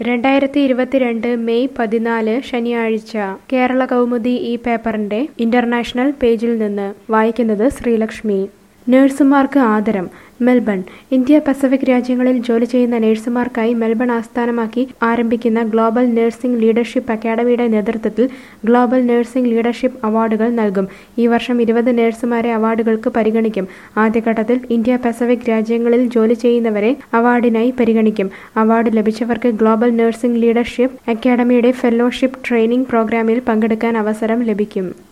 രണ്ടായിരത്തി ഇരുപത്തിരണ്ട് മെയ് പതിനാല് ശനിയാഴ്ച കേരള കൗമുദി ഈ പേപ്പറിന്റെ ഇന്റർനാഷണൽ പേജിൽ നിന്ന് വായിക്കുന്നത് ശ്രീലക്ഷ്മി നഴ്സുമാർക്ക് ആദരം മെൽബൺ ഇന്ത്യ പസഫിക് രാജ്യങ്ങളിൽ ജോലി ചെയ്യുന്ന നഴ്സുമാർക്കായി മെൽബൺ ആസ്ഥാനമാക്കി ആരംഭിക്കുന്ന ഗ്ലോബൽ നഴ്സിംഗ് ലീഡർഷിപ്പ് അക്കാദമിയുടെ നേതൃത്വത്തിൽ ഗ്ലോബൽ നഴ്സിംഗ് ലീഡർഷിപ്പ് അവാർഡുകൾ നൽകും ഈ വർഷം ഇരുപത് നഴ്സുമാരെ അവാർഡുകൾക്ക് പരിഗണിക്കും ആദ്യഘട്ടത്തിൽ ഇന്ത്യ പസഫിക് രാജ്യങ്ങളിൽ ജോലി ചെയ്യുന്നവരെ അവാർഡിനായി പരിഗണിക്കും അവാർഡ് ലഭിച്ചവർക്ക് ഗ്ലോബൽ നഴ്സിംഗ് ലീഡർഷിപ്പ് അക്കാദമിയുടെ ഫെലോഷിപ്പ് ട്രെയിനിംഗ് പ്രോഗ്രാമിൽ പങ്കെടുക്കാൻ അവസരം ലഭിക്കും